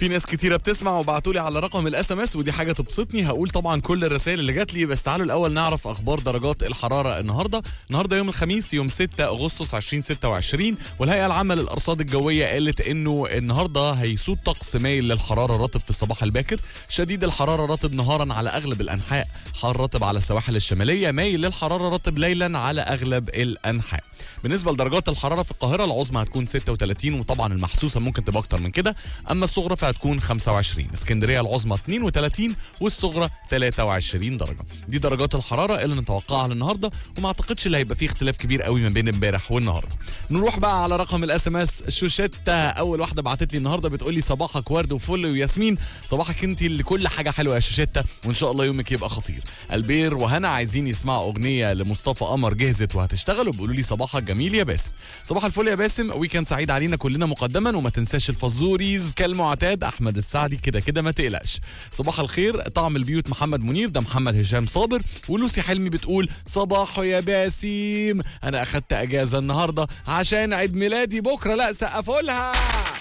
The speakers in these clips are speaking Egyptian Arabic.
في ناس كتيره بتسمع وبعتوا لي على رقم الاس ام اس ودي حاجه تبسطني هقول طبعا كل الرسائل اللي جات لي بس تعالوا الاول نعرف اخبار درجات الحراره النهارده النهارده يوم الخميس يوم 6 اغسطس 2026 والهيئه العامه للارصاد الجويه قالت انه النهارده هيسود طقس مايل للحراره رطب في الصباح الباكر شديد الحراره رطب نهارا على اغلب الانحاء حار رطب على السواحل الشماليه مايل للحراره رطب ليلا على اغلب الانحاء بالنسبه لدرجات الحراره في القاهره العظمى هتكون 36 وطبعا المحسوسه ممكن تبقى اكتر من كده اما الصغرى فهتكون 25 اسكندريه العظمى 32 والصغرى 23 درجه دي درجات الحراره اللي نتوقعها للنهارده وما اعتقدش اللي هيبقى فيه اختلاف كبير قوي ما بين امبارح والنهارده نروح بقى على رقم الاس ام اس شوشتا اول واحده بعتت لي النهارده بتقول لي صباحك ورد وفل وياسمين صباحك انت اللي كل حاجه حلوه يا شوشتا وان شاء الله يومك يبقى خطير البير وهنا عايزين يسمعوا اغنيه لمصطفى قمر جهزت وهتشتغل وبيقولوا لي صباحك جميل يا باسم صباح الفل يا باسم ويكند سعيد علينا كلنا مقدما وما تنساش الفزوريز كالمعتاد احمد السعدي كده كده ما تقلقش صباح الخير طعم البيوت محمد منير ده محمد هشام صابر ولوسي حلمي بتقول صباح يا باسم انا اخدت اجازه النهارده عشان عيد ميلادي بكره لا سقفوا لها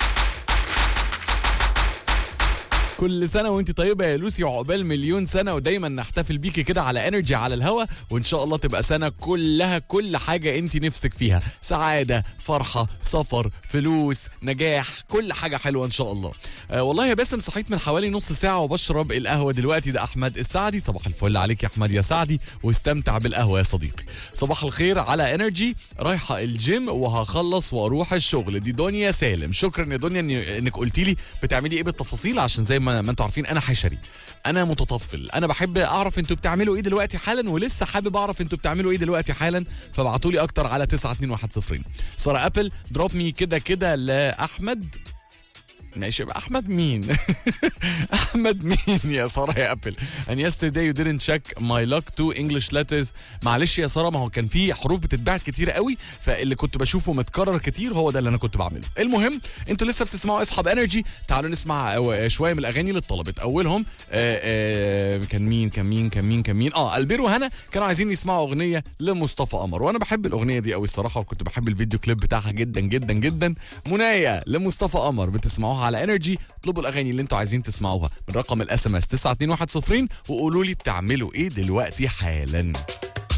كل سنه وانت طيبه يا لوسي وعقبال مليون سنه ودايما نحتفل بيكي كده على انرجي على الهوا وان شاء الله تبقى سنه كلها كل حاجه انت نفسك فيها سعاده فرحه سفر فلوس نجاح كل حاجه حلوه ان شاء الله آه والله يا باسم صحيت من حوالي نص ساعه وبشرب القهوه دلوقتي ده احمد السعدي صباح الفل عليك يا احمد يا سعدي واستمتع بالقهوه يا صديقي صباح الخير على انرجي رايحه الجيم وهخلص واروح الشغل دي دنيا سالم شكرا يا دنيا إن- انك قلتي لي بتعملي ايه بالتفاصيل عشان زي ما ما انتوا عارفين انا حشري انا متطفل انا بحب اعرف انتوا بتعملوا ايه دلوقتي حالا ولسه حابب اعرف انتوا بتعملوا ايه دلوقتي حالا فابعتوا لي اكتر على 92110 ساره ابل دروب مي كده كده لاحمد ماشي يبقى احمد مين احمد مين يا ساره يا ابل and yesterday you didn't check my luck to english letters معلش يا ساره ما هو كان في حروف بتتبعت كتير قوي فاللي كنت بشوفه متكرر كتير هو ده اللي انا كنت بعمله المهم انتوا لسه بتسمعوا اصحاب انرجي تعالوا نسمع آه، شويه من الاغاني اللي اتطلبت اولهم آه، آه، كان مين كان مين كان مين كان مين اه البير وهنا كانوا عايزين يسمعوا اغنيه لمصطفى قمر وانا بحب الاغنيه دي قوي الصراحه وكنت بحب الفيديو كليب بتاعها جدا جدا جدا منايا لمصطفى قمر بتسمعوها على انرجي اطلبوا الاغاني اللي انتوا عايزين تسمعوها من رقم الاس ام اس 92110 وقولوا لي بتعملوا ايه دلوقتي حالا